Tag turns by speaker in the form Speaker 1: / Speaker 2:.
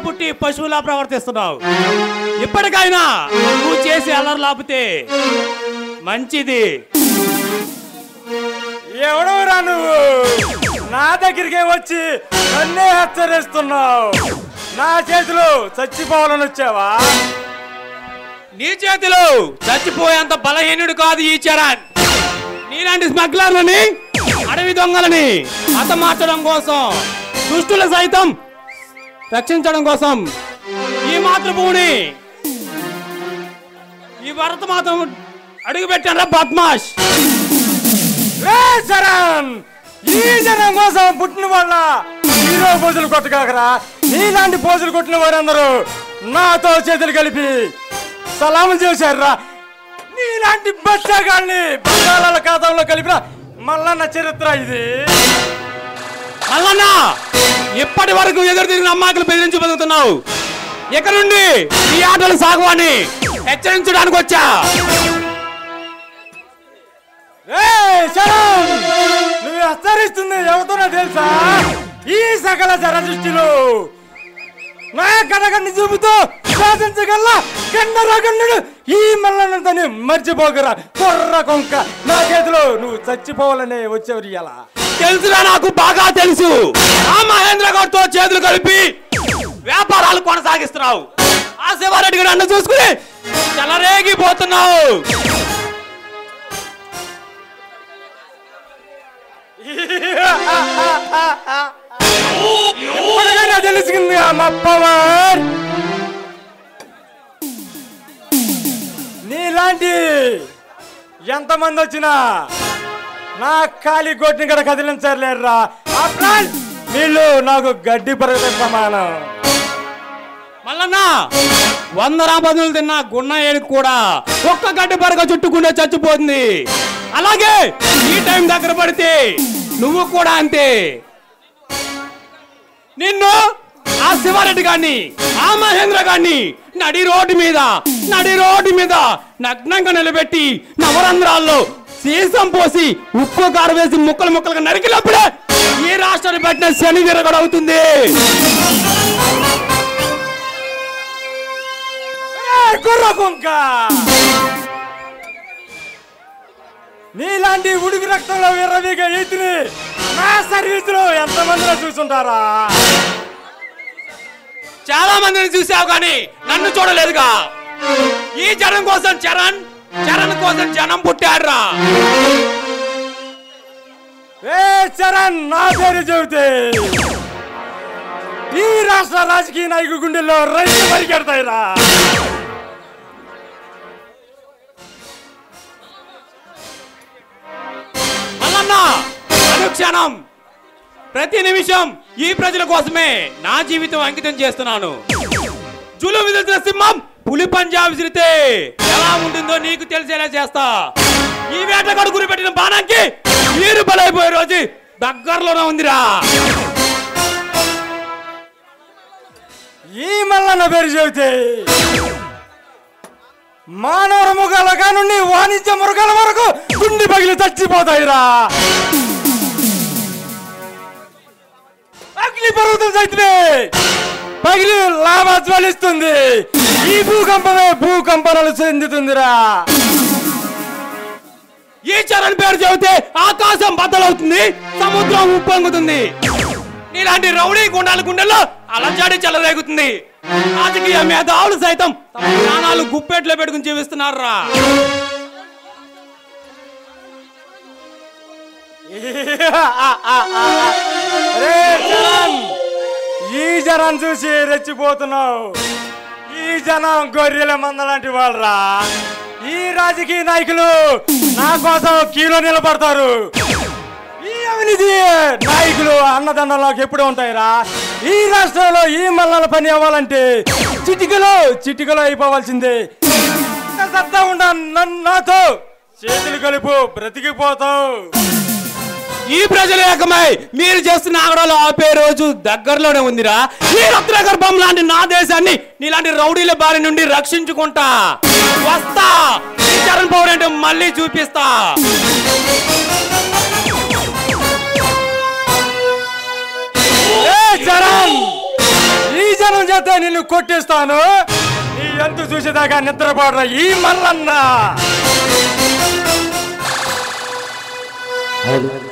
Speaker 1: పుట్టి పశువులా ప్రవర్తిస్తున్నావు ఇప్పటికైనా నువ్వు చేసి అల్లరి లాపితే మంచిది
Speaker 2: ఎవడవురా నువ్వు నా దగ్గరికి వచ్చి నన్నే హెచ్చరిస్తున్నావు నా చేతిలో చచ్చిపోవాలని వచ్చావా
Speaker 1: నీ చేతిలో చచ్చిపోయేంత బలహీనుడు కాదు ఈ చరణ్ నీలాంటి స్మగ్లర్లని అడవి దొంగలని హతమార్చడం కోసం దుష్టుల సైతం రక్షించడం కోసం ఈ మాతృభూమిని ఈ భరత మాత్రం అడుగు పెట్టారా బద్మాష్
Speaker 2: రే చరణ్ ఈ జనం కోసం పుట్టిన వాళ్ళ హీరో పోజులు కొట్టగాకరా నీలాంటి పోజులు కొట్టిన వారందరూ నాతో చేతులు కలిపి సలాములు చేశారురా నీలాంటి బచ్చాగాళ్ళని బంగాళాల ఖాతాలో కలిపిన మల్లన్న చరిత్ర ఇది
Speaker 1: మల్లన్న ఇప్పటి వరకు ఎదురు తిరిగిన అమ్మాయిలు బెదిరించి బతుకుతున్నావు ఇక నుండి ఈ ఆటలు సాగు అని హెచ్చరించడానికి వచ్చా
Speaker 2: రే చరణ్ నువ్వు హెచ్చరిస్తుంది ఎవరితోనో తెలుసా ఈ సకల జర సృష్టిలో నా కడగండి చూపుతో శాసించగల గండరగండు ఈ మల్లనంతని మర్చిపోకరా కొర్ర కొంక నా చేతిలో నువ్వు చచ్చిపోవాలనే వచ్చేవారు ఇలా
Speaker 1: తెలుసురా నాకు బాగా తెలుసు ఆ మహేంద్ర గౌడ్తో చేతులు కలిపి వ్యాపారాలు కొనసాగిస్తున్నావు ఆ శివారెడ్డి గారు నన్ను చూసుకుని చెలరేగిపోతున్నావు
Speaker 2: ఇప్పటికైనా తెలిసింది మా పవర్ నీలాంటి ఎంతమంది వచ్చినా నా ఖాళీ గొట్టిని కూడా కదిలించలేరురా ఆఫ్టర్ వీళ్ళు నాకు గడ్డి పరగత సమానం
Speaker 1: మల్లన్న వంద రాపదులు తిన్న గున్న ఏనుగు కూడా ఒక్క గడ్డి పరగ చుట్టుకుంటే చచ్చిపోతుంది అలాగే ఈ టైం దగ్గర పడితే నువ్వు కూడా అంతే నిన్ను ఆ శివారెడ్డి గారిని ఆ మహేంద్ర గారిని నడి రోడ్డు మీద నడి రోడ్డు మీద నగ్నంగా నిలబెట్టి నవరంధ్రాల్లో సీసం పోసి ఉప్పు కారం వేసి ముక్కలు ముక్కలుగా నరికినప్పుడే ఈ రాష్ట్రాన్ని పట్టిన శని విరగడవుతుంది
Speaker 2: ఏయ్, కుర్ర కుంక నీలాంటి ఉడుకు రక్తంలో విర్రవీగ ఈతిని నా సర్వీసులో ఎంతమందిలో చూసుంటారా
Speaker 1: చాలా మందిని చూసావు కానీ నన్ను చూడలేదుగా ఈ జనం కోసం చరణ్ చరణ్ కోసం జనం పుట్టాడురా
Speaker 2: ఏ చరణ్ నా పేరు చెబితే ఈ రాష్ట్ర రాజకీయ నాయకుడి గుండెల్లో రైతు పరిగెడతాయిరా
Speaker 1: మల్లన్న అనుక్షణం ప్రతి నిమిషం ఈ ప్రజల కోసమే నా జీవితం అంకితం చేస్తున్నాను జులు విదిలిసిన సింహం పులి పంజా విసిరితే ఎలా ఉంటుందో నీకు తెలిసేలా చేస్తా ఈ వేటగాడు గురి పెట్టిన బాణానికి మీరు బలైపోయే రోజు దగ్గరలోనే ఉందిరా
Speaker 2: ఈ మల్లన్న పేరు చెబితే మానవ మృగాల కానుండి వాణిజ్య మృగాల వరకు గుండె పగిలి చచ్చిపోతాయిరా అగ్ని పర్వతం సైతమే పగిలి లాభా జ్వలిస్తుంది ఈ భూకంపమే భూకంపనలు చెందుతుందిరా
Speaker 1: ఈ చరణ్ పేరు చెబితే ఆకాశం బద్దలవుతుంది సముద్రం ఉప్పొంగుతుంది నీలాంటి రౌడీ గుండాల గుండెల్లో అలజడి చెలరేగుతుంది రాజకీయ మేధావులు సైతం తమ ప్రాణాలు గుప్పెట్లో పెట్టుకుని జీవిస్తున్నారా
Speaker 2: రే జనం ఈ జనం చూసి రెచ్చిపోతున్నావు ఈ జనం గొర్రెల మంద లాంటి వాళ్ళరా ఈ రాజకీయ నాయకులు నా కోసం కీలో నిలబడతారు ఈ అవినీతి నాయకులు అన్నదండలోకి ఎప్పుడు ఉంటాయిరా ఈ రాష్ట్రంలో ఈ మల్లల పని అవ్వాలంటే చిటికలో చిటికలో అయిపోవాల్సిందే ఇంకా సత్తా ఉండ నన్ను నాతో చేతులు కలుపు బ్రతికిపోతావు
Speaker 1: ఈ ప్రజల ఏకమై మీరు చేస్తున్న ఆగడాలు ఆపే రోజు దగ్గరలోనే ఉందిరా ఈ రత్న గర్భం లాంటి నా దేశాన్ని నీలాంటి రౌడీల బారి నుండి రక్షించుకుంటా వస్తా ఈ చరణ్ పవర్ ఏంటో మళ్ళీ చూపిస్తా
Speaker 2: ఏ చరణ్ ఈ జనం జనం చేత నిన్ను కొట్టిస్తాను నీ ఎంత చూసేదాకా నిద్రపోడరా ఈ మల్లన్న
Speaker 3: హలో